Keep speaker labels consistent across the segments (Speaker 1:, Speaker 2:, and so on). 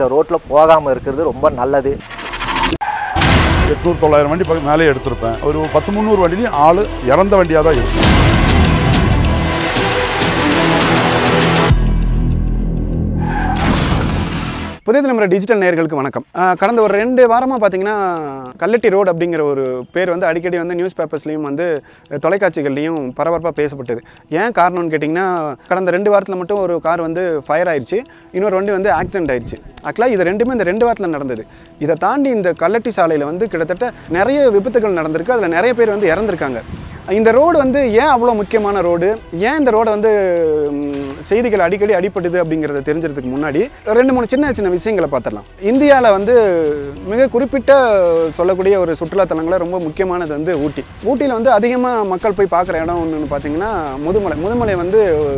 Speaker 1: ரோட்டில் போகாமல் இருக்கிறது ரொம்ப நல்லது
Speaker 2: எட்நூறு தொள்ளாயிரம் வண்டி பக்கம் மேலே எடுத்திருப்பேன் ஒரு பத்து முந்நூறு வண்டிலையும் ஆள் இறந்த வண்டியாக தான் இருக்கும்
Speaker 3: புதிய தலைமுறை டிஜிட்டல் நேயர்களுக்கு வணக்கம் அஹ் கடந்த ஒரு ரெண்டு வாரமாக பார்த்தீங்கன்னா கல்லட்டி ரோடு அப்படிங்கிற ஒரு பேர் வந்து அடிக்கடி வந்து நியூஸ் பேப்பர்ஸ்லையும் வந்து அஹ், தொலைக்காட்சிகள்லையும் பரபரப்பாக பேசப்பட்டது ஏன் காரணம்னு கேட்டிங்கன்னா கடந்த ரெண்டு வாரத்தில் மட்டும் ஒரு கார் வந்து ஃபயர் ஆயிடுச்சு இன்னொரு வண்டி வந்து ஆக்சிடென்ட் ஆயிடுச்சு ஆக்சுவலாக இது ரெண்டுமே இந்த ரெண்டு வாரத்தில் நடந்தது இதை தாண்டி இந்த கல்லட்டி சாலையில் வந்து கிட்டத்தட்ட நிறைய விபத்துகள் நடந்திருக்கு அதில் நிறைய பேர் வந்து இறந்துருக்காங்க இந்த ரோடு வந்து ஏன் அவ்வளோ முக்கியமான ரோடு ஏன் இந்த ரோடை வந்து ம், செய்திகள் அடிக்கடி அடிபடுது அப்படிங்கிறத தெரிஞ்சுறதுக்கு முன்னாடி ரெண்டு மூணு சின்ன சின்ன விஷயங்களை பார்த்துடலாம் இந்தியாவில் வந்து மிக குறிப்பிட்ட சொல்லக்கூடிய ஒரு சுற்றுலாத்தலங்கள ரொம்ப முக்கியமானது வந்து ஊட்டி ஊட்டியில் வந்து அதிகமாக மக்கள் போய் பார்க்குற இடம் ஒன்றுன்னு பார்த்தீங்கன்னா முதுமலை முதுமலை வந்து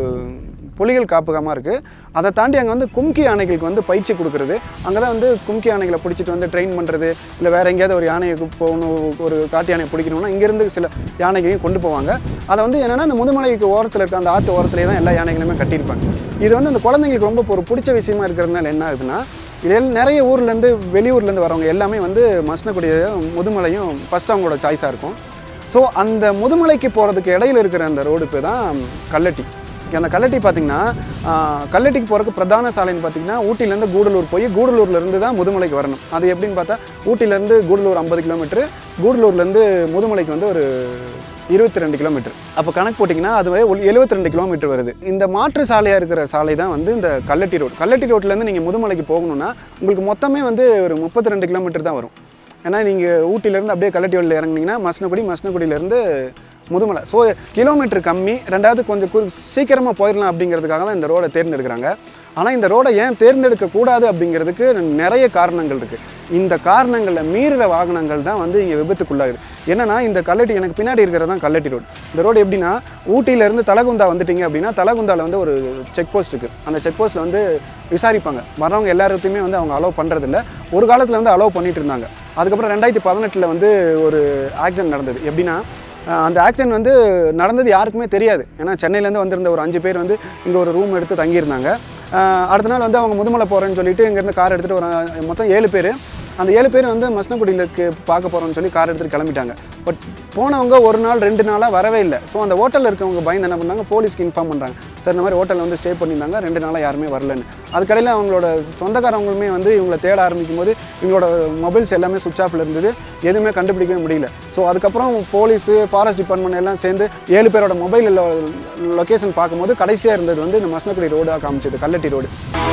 Speaker 3: புலிகள் காப்பகமாக இருக்குது அதை தாண்டி அங்கே வந்து கும்கி யானைகளுக்கு வந்து பயிற்சி கொடுக்குறது அங்கே தான் வந்து கும்கி யானைகளை பிடிச்சிட்டு வந்து ட்ரெயின் பண்ணுறது இல்லை வேறு எங்கேயாவது ஒரு யானையை போகணும் ஒரு காட்டு யானையை பிடிக்கணும்னா இங்கேருந்து சில யானைகளையும் கொண்டு போவாங்க அதை வந்து என்னென்னா அந்த முதுமலைக்கு ஓரத்தில் இருக்க அந்த ஆற்று ஓரத்துலேயே தான் எல்லா யானைகளுமே கட்டியிருப்பாங்க இது வந்து அந்த குழந்தைங்களுக்கு ரொம்ப ஒரு பிடிச்ச விஷயமா இருக்கிறதுனால என்ன ஆகுதுன்னா இதில் நிறைய ஊர்லேருந்து வெளியூர்லேருந்து வரவங்க எல்லாமே வந்து மசனக்குடியும் முதுமலையும் ஃபஸ்ட் அவங்களோட சாய்ஸாக இருக்கும் ஸோ அந்த முதுமலைக்கு போகிறதுக்கு இடையில இருக்கிற அந்த ரோடு பேர் தான் கல்லட்டி அந்த கல்லட்டி பார்த்தீங்கன்னா ஆஹ், கல்லட்டிக்கு போகிறதுக்கு பிரதான சாலைன்னு பார்த்தீங்கன்னா ஊட்டிலேருந்து கூடலூர் போய் கூடலூர்லேருந்து தான் முதுமலைக்கு வரணும் அது எப்படின்னு பார்த்தா ஊட்டிலேருந்து கூடலூர் ஐம்பது கிலோமீட்டர் கூடலூர்லேருந்து முதுமலைக்கு வந்து ஒரு இருபத்தி ரெண்டு கிலோமீட்டர் அப்போ கணக்கு போட்டிங்கன்னா அதுவே எழுபத்தி ரெண்டு கிலோமீட்டர் வருது இந்த மாற்று சாலையாக இருக்கிற சாலை தான் வந்து இந்த கல்லட்டி ரோடு கல்லட்டி ரோட்லேருந்து நீங்கள் முதுமலைக்கு போகணுன்னா உங்களுக்கு மொத்தமே வந்து ஒரு முப்பத்தி ரெண்டு கிலோமீட்டர் தான் வரும் ஏன்னா நீங்கள் ஊட்டிலேருந்து அப்படியே கல்லட்டி ரோட்டில் இறங்குனீங்கன்னா மசனக்குடி மசனக்குடியிலேருந்து முதுமலை ஸோ கிலோமீட்டர் கம்மி ரெண்டாவது கொஞ்சம் கு சீக்கிரமாக போயிடலாம் அப்படிங்கிறதுக்காக தான் இந்த ரோடை தேர்ந்தெடுக்கிறாங்க ஆனால் இந்த ரோடை ஏன் தேர்ந்தெடுக்க கூடாது அப்படிங்கிறதுக்கு நிறைய காரணங்கள் இருக்குது இந்த காரணங்களில் மீறுற வாகனங்கள் தான் வந்து இங்கே விபத்துக்குள்ளாகுது என்னன்னா இந்த கல்லட்டி எனக்கு பின்னாடி இருக்கிறது தான் கல்லட்டி ரோடு இந்த ரோடு எப்படின்னா ஊட்டியிலேருந்து தலகுந்தா வந்துட்டீங்க அப்படின்னா தலகுந்தாவில் வந்து ஒரு செக் போஸ்ட் இருக்குது அந்த செக் போஸ்ட்டில் வந்து விசாரிப்பாங்க வரவங்க எல்லாருக்குமே வந்து அவங்க அலோவ் பண்ணுறதில்ல ஒரு காலத்தில் வந்து அலோவ் பண்ணிட்டு இருந்தாங்க அதுக்கப்புறம் ரெண்டாயிரத்தி பதினெட்டில் வந்து ஒரு ஆக்சிடென்ட் நடந்தது எப்படின்னா அஹ் அந்த ஆக்சிடென்ட் வந்து நடந்தது யாருக்குமே தெரியாது ஏன்னா சென்னையிலேருந்து வந்திருந்த ஒரு அஞ்சு பேர் வந்து இங்கே ஒரு ரூம் எடுத்து தங்கியிருந்தாங்க அஹ் அடுத்த நாள் வந்து அவங்க முதுமலை போகிறேன்னு சொல்லிட்டு இங்கேருந்து கார் எடுத்துகிட்டு ஒரு அஹ் மொத்தம் ஏழு பேர் அந்த ஏழு பேர் வந்து மசனக்குடியிலுக்கு பார்க்க போகிறோம்னு சொல்லி கார் எடுத்துகிட்டு கிளம்பிட்டாங்க பட் போனவங்க ஒரு நாள் ரெண்டு நாளாக வரவே இல்லை ஸோ அந்த ஹோட்டலில் இருக்கவங்க பயந்து என்ன பண்ணாங்க போலீஸ்க்கு இன்ஃபார்ம் பண்ணுறாங்க சார் இந்த மாதிரி ஹோட்டலில் வந்து ஸ்டே பண்ணியிருந்தாங்க ரெண்டு நாளாக யாருமே வரலன்னு அதுக்கடையில் அவங்களோட சொந்தக்காரவங்களுமே வந்து இவங்களை தேட ஆரம்பிக்கும் போது இவங்களோட மொபைல்ஸ் எல்லாமே சுவிச் ஆஃபில் இருந்தது எதுவுமே கண்டுபிடிக்கவே முடியல ஸோ அதுக்கப்புறம் போலீஸு ஃபாரஸ்ட் டிபார்ட்மெண்ட் எல்லாம் சேர்ந்து ஏழு பேரோட மொபைல் லொக்கேஷன் பார்க்கும்போது கடைசியாக இருந்தது வந்து இந்த மசனக்குடி ரோடாக காமிச்சது கல்லட்டி ரோடு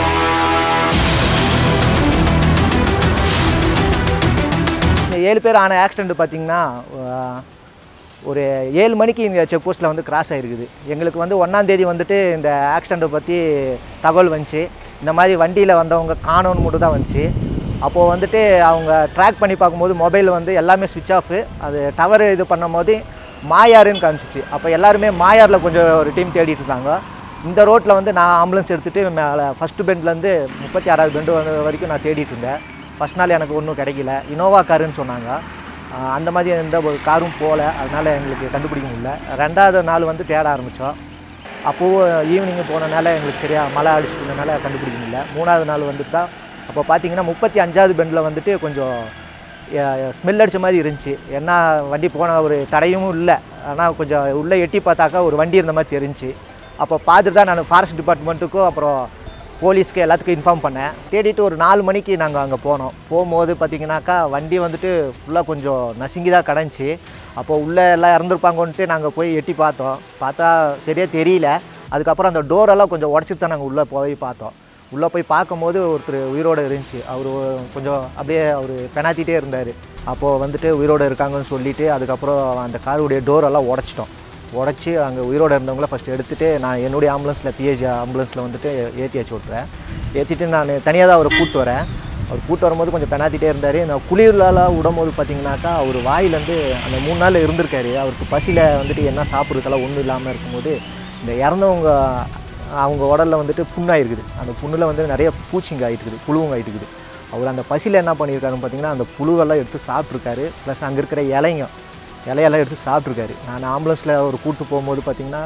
Speaker 1: இந்த ஏழு பேர் ஆன ஆக்சிடெண்ட் பார்த்தீங்கன்னா அஹ், ஒரு ஏழு மணிக்கு இந்த செக் போஸ்ட்டில் வந்து கிராஸ் ஆகிருக்குது எங்களுக்கு வந்து ஒன்றாந்தேதி வந்துட்டு இந்த ஆக்சிடெண்ட்டை பற்றி தகவல் வந்துச்சு இந்த மாதிரி வண்டியில் வந்தவங்க காணோன்னு மட்டும் தான் வந்துச்சு அப்போது வந்துட்டு அவங்க ட்ராக் பண்ணி பார்க்கும்போது மொபைல் வந்து எல்லாமே சுவிட்ச் ஆஃப் அது டவர் இது பண்ணும்போது மாயாருன்னு காமிச்சிச்சு அப்போ எல்லாருமே மாயாரில் கொஞ்சம் ஒரு டீம் தேடிட்டு இருந்தாங்க இந்த ரோட்டில் வந்து நான் ஆம்புலன்ஸ் எடுத்துகிட்டு மேலே ஃபஸ்ட்டு பெண்ட்லேருந்து முப்பத்தி ஆறாவது பெண்டு வந்த வரைக்கும் நான் தேடிட்டு இருந்தேன் ஃபஸ்ட் நாள் எனக்கு ஒன்றும் கிடைக்கல இனோவா காருன்னு சொன்னாங்க ஆஹ் அந்த மாதிரி எந்த ஒரு காரும் போகல அதனால் எங்களுக்கு கண்டுபிடிக்க முடியல ரெண்டாவது நாள் வந்து தேட ஆரம்பித்தோம் அப்போது ஈவினிங் போனனால எங்களுக்கு சரியாக மழை அடிச்சுட்டு இருந்தனால கண்டுபிடிக்க முடியல மூணாவது நாள் வந்துட்டு தான் அப்போ பார்த்தீங்கன்னா முப்பத்தி அஞ்சாவது பெண்டில் வந்துட்டு கொஞ்சம் ஸ்மெல் அடித்த மாதிரி இருந்துச்சு ஏன்னா வண்டி போன ஒரு தடையும் இல்லை ஆனால் கொஞ்சம் உள்ளே எட்டி பார்த்தாக்கா ஒரு வண்டி இருந்த மாதிரி தெரிஞ்சுச்சு அப்போ பார்த்துட்டு தான் நான் ஃபாரஸ்ட் டிபார்ட்மெண்ட்டுக்கும் அப்புறம் போலீஸ்க்கு எல்லாத்துக்கும் இன்ஃபார்ம் பண்ணேன் தேடிட்டு ஒரு நாலு மணிக்கு நாங்கள் அங்கே போனோம் போகும்போது பார்த்தீங்கன்னாக்கா வண்டி வந்துட்டு ஃபுல்லாக கொஞ்சம் நசுங்கி தான் கிடந்துச்சு அப்போ உள்ளே எல்லாம் இறந்துருப்பாங்கன்ட்டு நாங்கள் போய் எட்டி பார்த்தோம் பார்த்தா சரியாக தெரியல அதுக்கப்புறம் அந்த டோரெல்லாம் கொஞ்சம் உடச்சிட்டு தான் நாங்கள் உள்ளே போய் பார்த்தோம் உள்ளே போய் பார்க்கும்போது ஒருத்தர் உயிரோடு இருந்துச்சு அவர் கொஞ்சம் அப்படியே அவர் பெனாத்திட்டே இருந்தார் அப்போது வந்துட்டு உயிரோடு இருக்காங்கன்னு சொல்லிட்டு அதுக்கப்புறம் அந்த காருடைய டோரெல்லாம் உடச்சிட்டோம் உடச்சி அங்கே உயிரோடு இருந்தவங்கள ஃபஸ்ட் எடுத்துகிட்டு நான் என்னுடைய ஆம்புலன்ஸில் பிஹெச் ஆம்புலன்ஸில் வந்துட்டு ஏற்றியாச்சு விட்றேன் ஏற்றிட்டு நான் தனியாக தான் அவரை கூப்பிட்டு வரேன் அவர் கூட்டு வரும்போது கொஞ்சம் பெனாத்திட்டே இருந்தார் நான் குளிர்லாம் விடும்போது பார்த்தீங்கன்னாக்கா அவர் வாயிலேருந்து அந்த மூணு நாள் இருந்திருக்காரு அவருக்கு பசியில் வந்துட்டு என்ன சாப்பிட்றதுக்கெல்லாம் ஒன்றும் இல்லாமல் இருக்கும்போது இந்த இறந்தவங்க அவங்க உடலில் வந்துட்டு புண்ணாயிருக்குது அந்த புண்ணில் வந்து நிறைய பூச்சிங்க ஆகிட்டு இருக்குது புழுவுங்க ஆகிட்டு இருக்குது அவர் அந்த பசியில் என்ன பண்ணியிருக்காருன்னு பார்த்தீங்கன்னா அந்த புழுவெல்லாம் எடுத்து சாப்பிட்ருக்காரு ப்ளஸ் அங்கே இருக்கிற இலைங்க இலையெல்லாம் எடுத்து சாப்பிட்ருக்காரு நான் ஆம்புலன்ஸில் அவர் கூட்டு போகும்போது பார்த்தீங்கன்னா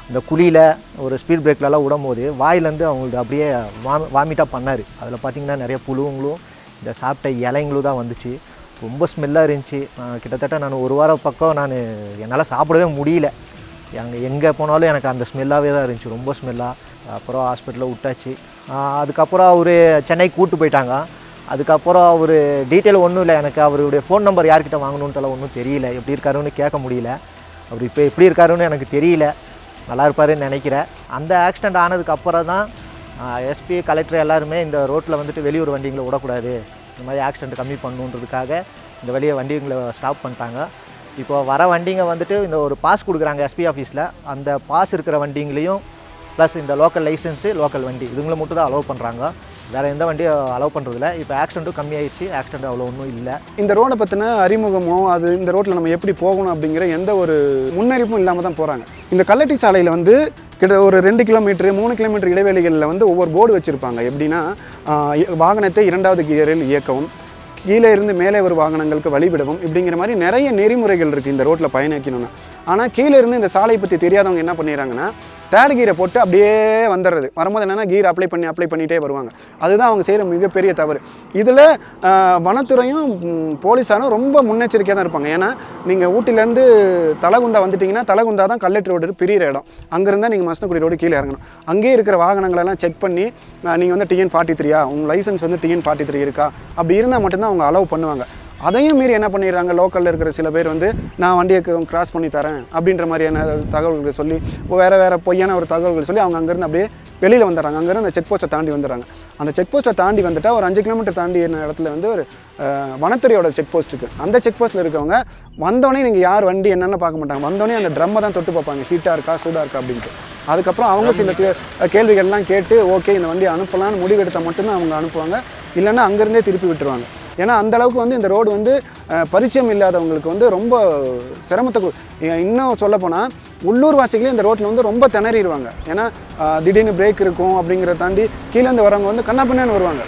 Speaker 1: இந்த குழியில் ஒரு ஸ்பீட் பிரேக்லலாம் விடும்போது வாயிலேருந்து அவங்களுக்கு அப்படியே வாமி வாமிட்டாக பண்ணார் அதில் பார்த்தீங்கன்னா நிறைய புழுங்களும் இந்த சாப்பிட்ட இலைங்களும் தான் வந்துச்சு ரொம்ப ஸ்மெல்லாக இருந்துச்சு ஆஹ் கிட்டத்தட்ட நான் ஒரு வாரம் பக்கம் நான் என்னால் சாப்பிடவே முடியல அங்கே எங்கே போனாலும் எனக்கு அந்த ஸ்மெல்லாகவே தான் இருந்துச்சு ரொம்ப ஸ்மெல்லாக அப்புறம் ஹாஸ்பிட்டலில் விட்டாச்சு ஆஹ் அதுக்கப்புறம் அவர் சென்னைக்கு கூட்டு போயிட்டாங்க அதுக்கப்புறம் அவர் டீட்டெயில் ஒன்றும் இல்லை எனக்கு அவருடைய ஃபோன் நம்பர் யார்கிட்ட வாங்கணுன்ட்டுலாம் ஒன்றும் தெரியல எப்படி இருக்காருன்னு கேட்க முடியல அவர் இப்போ எப்படி இருக்காருன்னு எனக்கு தெரியல நல்லா இருப்பாருன்னு நினைக்கிறேன் அந்த ஆக்சிடெண்ட் ஆனதுக்கு அப்புறம் தான் எஸ்பி கலெக்டர் எல்லாருமே இந்த ரோட்டில் வந்துட்டு வெளியூர் வண்டிங்களை விடக்கூடாது இந்த மாதிரி ஆக்சிடெண்ட் கம்மி பண்ணணுன்றதுக்காக இந்த வெளியே வண்டிங்களை ஸ்டாப் பண்ணிட்டாங்க இப்போ வர வண்டிங்க வந்துட்டு இந்த ஒரு பாஸ் கொடுக்குறாங்க எஸ்பி ஆஃபீஸில் அந்த பாஸ் இருக்கிற வண்டிங்களையும் ப்ளஸ் இந்த லோக்கல் லைசன்ஸு லோக்கல் வண்டி இதுங்களை மட்டும் தான் அலோவ் பண்ணுறாங்க வேறு எந்த வண்டியும் அலோவ் பண்ணுறதில்ல இப்போ ஆக்சிடெண்ட்டும் கம்மியாயிடுச்சு ஆக்சிடெண்ட் அவ்வளோ ஒன்றும் இல்லை
Speaker 3: இந்த ரோடை பற்றின அறிமுகமோ அது இந்த ரோட்டில் நம்ம எப்படி போகணும் அப்படிங்கிற எந்த ஒரு முன்னறிப்பும் இல்லாமல் தான் போகிறாங்க இந்த கல்லட்டி சாலையில் வந்து கிட்ட ஒரு ரெண்டு கிலோமீட்டர் மூணு கிலோமீட்டர் இடைவெளிகளில் வந்து ஒவ்வொரு போர்டு வச்சுருப்பாங்க எப்படின்னா ஆஹ், இ- வாகனத்தை இரண்டாவது கியரில் இயக்கவும் கீழே இருந்து மேலே ஒரு வாகனங்களுக்கு வழிவிடவும் இப்படிங்கிற மாதிரி நிறைய நெறிமுறைகள் இருக்குது இந்த ரோட்டில் பயணிக்கணும்னா ஆனால் கீழே இருந்து இந்த சாலை பற்றி தெரியாதவங்க என்ன பண்ணிடுறாங்கன்னா தேர்ட் கீரை போட்டு அப்படியே வந்துடுறது வரும்போது என்னென்னா கீர் அப்ளை பண்ணி அப்ளை பண்ணிகிட்டே வருவாங்க அதுதான் அவங்க செய்கிற மிகப்பெரிய தவறு இதில் வனத்துறையும் ம், போலீஸாரும் ரொம்ப முன்னெச்சரிக்கையாக தான் இருப்பாங்க ஏன்னா நீங்கள் ஊட்டிலேருந்து தலகுந்தா வந்துட்டிங்கன்னா தலகுந்தா தான் கல்லெட்டு ரோடு பிரியிற இடம் அங்கேருந்தா நீங்கள் மசனக்குடி ரோடு கீழே இறங்கணும் அங்கேயே இருக்கிற வாகனங்களெல்லாம் செக் பண்ணி நீங்கள் வந்து டிஎன் ஃபார்ட்டி த்ரீயா உங்கள் லைசன்ஸ் வந்து டிஎன் ஃபார்ட்டி த்ரீ இருக்கா அப்படி இருந்தால் மட்டும்தான் அவங்க அலோவ் பண்ணுவாங்க அதையும் மீறி என்ன பண்ணிடுறாங்க லோக்கலில் இருக்கிற சில பேர் வந்து நான் வண்டியை கிராஸ் பண்ணி தரேன் அப்படின்ற மாதிரியான தகவல்கள் சொல்லி வேறு வேறு பொய்யான ஒரு தகவல்கள் சொல்லி அவங்க அங்கேருந்து அப்படியே வெளியில் வந்துடுறாங்க அங்கேருந்து அந்த செக் போஸ்ட்டை தாண்டி வந்துடுறாங்க அந்த செக் போஸ்ட்டை தாண்டி வந்துட்டால் ஒரு அஞ்சு கிலோமீட்டர் தாண்டி என்ன இடத்துல வந்து ஒரு அஹ், வனத்துறையோட செக் போஸ்ட் இருக்குது அந்த செக் போஸ்ட்டில் இருக்கவங்க வந்தோடனே நீங்கள் யார் வண்டி என்னென்னு பார்க்க மாட்டாங்க வந்தோடனே அந்த ட்ரம்மை தான் தொட்டு பார்ப்பாங்க ஹீட்டாக இருக்கா சூடாக இருக்கா அப்படின்ட்டு அதுக்கப்புறம் அவங்க சில கே- கேள்விகள்லாம் கேட்டு ஓகே இந்த வண்டி அனுப்பலாம்னு முடிவெடுத்தால் மட்டும்தான் அவங்க அனுப்புவாங்க இல்லைன்னா அங்கேருந்தே திருப்பி விட்டுருவாங்க ஏன்னா அந்த அளவுக்கு வந்து இந்த ரோடு வந்து அஹ், பரிச்சயம் இல்லாதவங்களுக்கு வந்து ரொம்ப சிரமத்தை கு- ஏன் இன்னும் சொல்லப்போனால் உள்ளூர் வாசிகளே இந்த ரோட்டில் வந்து ரொம்ப திணறிடுவாங்க ஏன்னா அஹ், திடீர்னு பிரேக் இருக்கும் அப்படிங்கிறத தாண்டி கீழேருந்து வரவங்க வந்து கண்ணாப்பின்னு வருவாங்க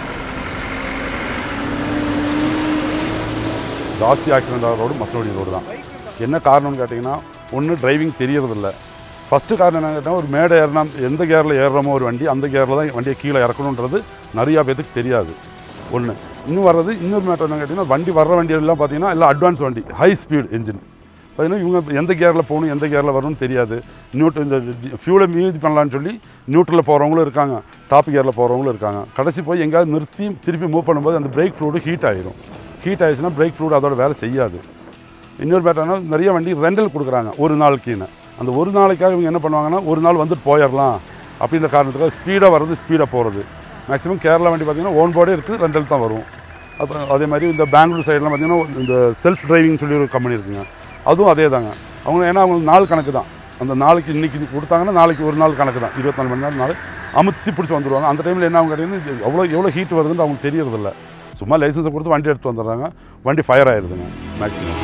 Speaker 2: ஜாஸ்தி ஆக்சிடென்ட் ஆகிற ரோடு மசனோடி ரோடு தான் என்ன காரணம்னு கேட்டிங்கன்னா ஒன்று டிரைவிங் தெரியறதில்ல ஃபஸ்ட்டு காரணம் என்ன கேட்டால் ஒரு மேடை ஏறினா எந்த கியரில் ஏறுறோமோ ஒரு வண்டி அந்த கியரில் தான் வண்டியை கீழே இறக்கணுன்றது நிறையா பேத்துக்கு தெரியாது ஒன்று இன்னும் வர்றது இன்னொரு மேட்டர் என்ன கேட்டிங்கன்னா வண்டி வர்ற வண்டி எல்லாம் பார்த்தீங்கன்னா எல்லாம் அட்வான்ஸ் வண்டி ஹை ஸ்பீட் என்ஜின் பார்த்தீங்கன்னா இவங்க எந்த கியரில் போகணும் எந்த கியரில் வரணும்னு தெரியாது நியூட்ரு இந்த ஃபியூலை மீதி பண்ணலான்னு சொல்லி நியூட்ரலில் போகிறவங்களும் இருக்காங்க டாப் கியரில் போகிறவங்களும் இருக்காங்க கடைசி போய் எங்கேயாவது நிறுத்தி திருப்பி மூவ் பண்ணும்போது அந்த பிரேக் ஃப்ளூடு ஹீட் ஆயிரும் ஹீட் ஆயிடுச்சுன்னா பிரேக் ஃப்ளூட் அதோட வேலை செய்யாது இன்னொரு பேட்டர்னா நிறைய வண்டி ரெண்டல் கொடுக்குறாங்க ஒரு நாளைக்குன்னு அந்த ஒரு நாளைக்காக இவங்க என்ன பண்ணுவாங்கன்னா ஒரு நாள் வந்துட்டு போயிடலாம் அப்படின்ற காரணத்துக்காக ஸ்பீடாக வர்றது ஸ்பீடாக போகிறது மேக்ஸிமம் கேரளா வண்டி பார்த்தீங்கன்னா ஓன் போர்டே இருக்குது ரெண்டல் தான் வரும் அப்புறம் அதே மாதிரி இந்த பெங்களூர் சைட்லாம் பார்த்தீங்கன்னா இந்த செல்ஃப் டிரைவிங் சொல்லி ஒரு கம்பெனி இருக்குங்க அதுவும் அதே தாங்க அவங்க ஏன்னா அவங்களுக்கு நாள் கணக்கு தான் அந்த நாளைக்கு இன்னைக்கு இது கொடுத்தாங்கன்னா நாளைக்கு ஒரு நாள் கணக்கு தான் இருபத்தாலு மணி நேரம் நாள் அமுத்தி பிடிச்சி வந்துடுவாங்க அந்த டைமில் என்ன அவங்க கேட்டிங்கன்னா எவ்வளோ எவ்வளோ ஹீட் வருதுன்னு அவங்களுக்கு தெரியறதில்ல சும்மா லைசன்ஸை கொடுத்து வண்டி எடுத்து வந்துடுறாங்க வண்டி ஃபயர் ஆயிடுதுங்க மேக்ஸிமம்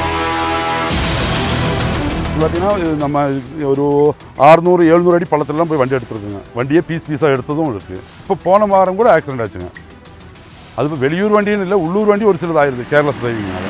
Speaker 2: பார்த்தீங்கன்னா இது நம்ம ஒரு ஆறுநூறு எழுநூறு அடி பள்ளத்துலலாம் போய் வண்டி எடுத்துருக்குங்க வண்டியே பீஸ் பீஸாக எடுத்ததும் இருக்குது இப்போ போன வாரம் கூட ஆக்சிடென்ட் ஆச்சுங்க அது இப்போ வெளியூர் வண்டின்னு இல்லை உள்ளூர் வண்டி ஒரு சிலது ஆயிடுது கேர்லெஸ் டிரைவிங்னால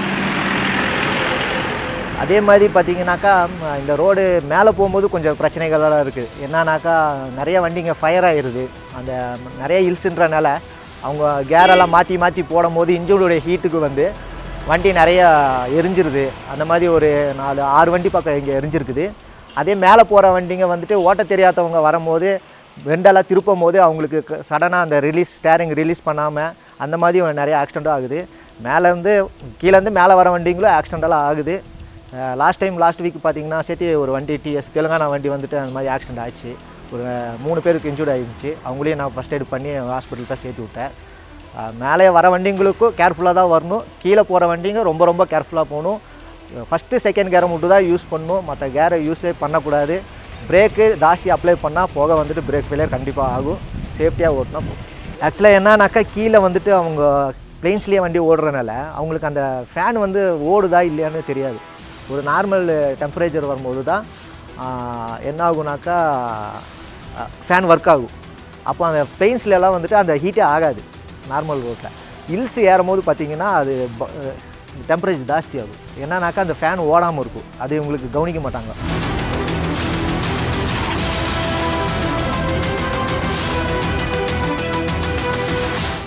Speaker 1: அதே மாதிரி பார்த்தீங்கன்னாக்கா ம், இந்த ரோடு மேலே போகும்போது கொஞ்சம் பிரச்சனைகள்லாம் இருக்குது என்னன்னாக்கா நிறைய வண்டிங்க ஃபயர் ஆயிடுது அந்த நிறைய ஹில்ஸுன்றனால அவங்க கேரெல்லாம் மாற்றி மாற்றி போடும்போது இன்ஜினுடைய ஹீட்டுக்கு வந்து வண்டி நிறைய எரிஞ்சிருது அந்த மாதிரி ஒரு நாலு ஆறு வண்டி பக்கம் இங்கே எரிஞ்சிருக்குது அதே மேலே போகிற வண்டிங்க வந்துட்டு ஓட்ட தெரியாதவங்க வரும்போது வெண்டெல்லாம் திருப்பும் போது அவங்களுக்கு சடனாக அந்த ரிலீஸ் ஸ்டேரிங் ரிலீஸ் பண்ணாமல் அந்த மாதிரி நிறைய ஆக்சிடெண்ட்டும் ஆகுது மேலேருந்து கீழேருந்து மேலே வர வண்டிங்களும் ஆக்சிடெண்டெல்லாம் ஆகுது லாஸ்ட் டைம் லாஸ்ட் வீக் பார்த்தீங்கன்னா சேர்த்து ஒரு வண்டி டிஎஸ் தெலுங்கானா வண்டி வந்துட்டு அந்த மாதிரி ஆக்சிடென்ட் ஆச்சு ஒரு மூணு பேருக்கு இன்ஜூர்ட் ஆகிருந்துச்சு அவங்களையும் நான் ஃபஸ்ட் எய்ட் பண்ணி ஹாஸ்பிட்டல் தான் சேர்த்து விட்டேன் அஹ் மேலே வர வண்டிங்களுக்கும் கேர்ஃபுல்லாக தான் வரணும் கீழே போகிற வண்டிங்க ரொம்ப ரொம்ப கேர்ஃபுல்லாக போகணும் ஃபஸ்ட்டு செகண்ட் கேரை மட்டும் தான் யூஸ் பண்ணணும் மற்ற கேரை யூஸே பண்ணக்கூடாது பிரேக்கு ஜாஸ்தி அப்ளை பண்ணால் போக வந்துட்டு பிரேக் ஃபெயிலியர் கண்டிப்பாக ஆகும் சேஃப்டியாக ஓட்டினா போகும் ஆக்சுவலாக என்னன்னாக்கா கீழே வந்துட்டு அவங்க பிளெயின்ஸ்லேயே வண்டி ஓடுறனால அவங்களுக்கு அந்த ஃபேன் வந்து ஓடுதா இல்லையான்னு தெரியாது ஒரு நார்மல் டெம்பரேச்சர் வரும்போது தான் ஆஹ், என்ன ஆகுனாக்கா ஃபேன் ஒர்க் ஆகும் அப்போ அந்த plains-ல எல்லாம் வந்துட்டு அந்த ஹீட்டே ஆகாது நார்மல் ரோட்டில் ஹில்ஸ் ஏறும்போது பார்த்தீங்கன்னா அது டெம்பரேச்சர் ஜாஸ்தி ஆகும் என்னன்னாக்கா அந்த ஃபேன் ஓடாமல் இருக்கும் அது உங்களுக்கு கவனிக்க மாட்டாங்க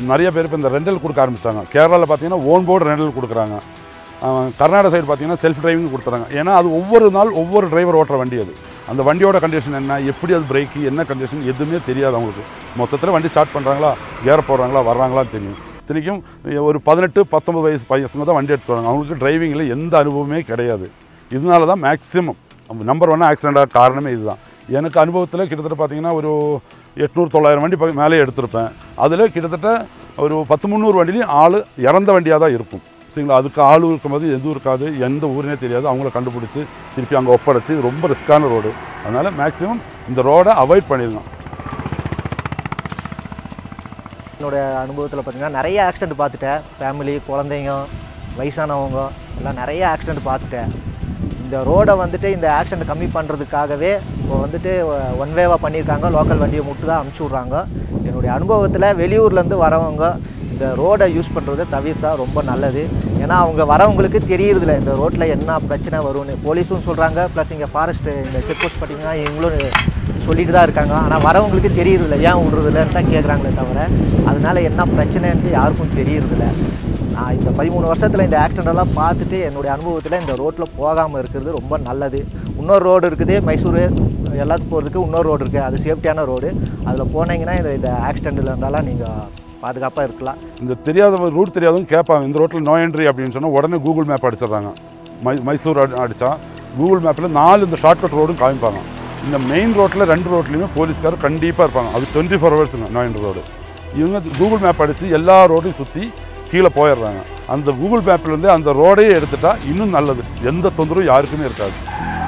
Speaker 2: நிறைய பேர் இப்போ இந்த ரெண்டல் கொடுக்க ஆரம்பிச்சிட்டாங்க கேரளாவில் பார்த்தீங்கன்னா ஓன் போர்டு ரெண்டல் கொடுக்குறாங்க அஹ் கர்நாடகா சைடு பார்த்தீங்கன்னா செல்ஃப் டிரைவிங் கொடுத்துறாங்க ஏன்னா அது ஒவ்வொரு நாள் ஒவ்வொரு டிரைவர் ஓட்டுற வண்டி அது அந்த வண்டியோட கண்டிஷன் என்ன எப்படி அது பிரேக்கு என்ன கண்டிஷன் எதுவுமே தெரியாது அவங்களுக்கு மொத்தத்தில் வண்டி ஸ்டார்ட் பண்ணுறாங்களா கேர போடுறாங்களா வர்றாங்களான்னு தெரியும் இத்தனைக்கும் ஒரு பதினெட்டு பத்தொம்பது வயசு பையசுங்க தான் வண்டி எடுத்து வராங்க அவங்களுக்கு டிரைவிங்கில் எந்த அனுபவமே கிடையாது இதனால தான் மேக்ஸிமம் நம்பர் ஒன் ஆக்சிடெண்ட்டாக காரணமே இதுதான் எனக்கு அனுபவத்தில் கிட்டத்தட்ட பார்த்தீங்கன்னா ஒரு எட்நூறு தொள்ளாயிரம் வண்டி பக்கம் மேலே எடுத்திருப்பேன் அதில் கிட்டத்தட்ட ஒரு பத்து முந்நூறு வண்டிலையும் ஆள் இறந்த வண்டியாக தான் இருக்கும் சரிங்களா அதுக்கு ஆள் இருக்கும்போது எதுவும் இருக்காது எந்த ஊருனே தெரியாது அவங்கள கண்டுபிடிச்சி திருப்பி அங்கே ஒப்படைச்சு இது ரொம்ப ரிஸ்க்கான ரோடு அதனால் மேக்ஸிமம் இந்த ரோடை அவாய்ட் பண்ணிடலாம்
Speaker 1: என்னோட அனுபவத்தில் பார்த்தீங்கன்னா நிறைய ஆக்சிடென்ட் பார்த்துட்டேன் ஃபேமிலி குழந்தைங்க வயசானவங்க எல்லாம் நிறைய ஆக்சிடென்ட் பார்த்துட்டேன் இந்த ரோடை வந்துட்டு இந்த ஆக்சிடென்ட் கம்மி பண்ணுறதுக்காகவே இப்போ வந்துட்டு ஒன் வேவாக பண்ணியிருக்காங்க லோக்கல் வண்டியை மட்டும் தான் அனுப்பிச்சி விட்றாங்க என்னுடைய அனுபவத்தில் வெளியூர்லேருந்து வரவங்க இந்த ரோடை யூஸ் பண்ணுறதை தவிர்த்தா ரொம்ப நல்லது ஏன்னா அவங்க வரவங்களுக்கு தெரியறதில்ல இந்த ரோட்டில் என்ன பிரச்சனை வரும்னு போலீஸும் சொல்கிறாங்க ப்ளஸ் இங்கே ஃபாரஸ்ட்டு இந்த செக் போஸ்ட் பார்த்தீங்கன்னா இவங்களும் சொல்லிட்டு தான் இருக்காங்க ஆனால் வரவங்களுக்கு தெரியறதில்ல ஏன் விடுறதில்லன்னு தான் கேட்குறாங்களே தவிர அதனால என்ன பிரச்சனைன்ட்டு யாருக்கும் தெரியறதில்ல நான் இந்த பதிமூணு வருஷத்தில் இந்த accident எல்லாம் பார்த்துட்டு என்னுடைய அனுபவத்தில் இந்த ரோட்டில் போகாமல் இருக்கிறது ரொம்ப நல்லது இன்னொரு ரோடு இருக்குது மைசூர் எல்லாத்துக்கும் போகிறதுக்கு இன்னொரு ரோடு இருக்குது அது சேஃப்டியான ரோடு அதில் போனீங்கன்னா இந்த இந்த ஆக்சிடெண்ட்டில் இருந்தாலும் நீங்கள் பாதுகாப்பாக இருக்கலாம்
Speaker 2: இந்த தெரியாதவங்க ரூட் தெரியாதவங்க கேட்பாங்க இந்த ரோட்டில் நோ என்ட்ரி அப்படின்னு சொன்னால் உடனே கூகுள் மேப் அடிச்சிடுறாங்க மை மைசூர் அடி அடித்தா கூகுள் மேப்பில் நாலு இந்த ஷார்ட்கட் ரோடும் காமிப்பாங்க இந்த மெயின் ரோட்டில் ரெண்டு ரோட்லையுமே போலீஸ்காரர் கண்டிப்பாக இருப்பாங்க அது டுவெண்ட்டி ஃபோர் ஹவர்ஸுங்க நோ என்ட்ரி ரோடு இவங்க கூகுள் மேப் அடித்து எல்லா ரோட்டையும் சுற்றி கீழே போயிடுறாங்க அந்த கூகுள் மேப்லேருந்து அந்த ரோடையே எடுத்துட்டா இன்னும் நல்லது எந்த தொந்தரவும் யாருக்குமே இருக்காது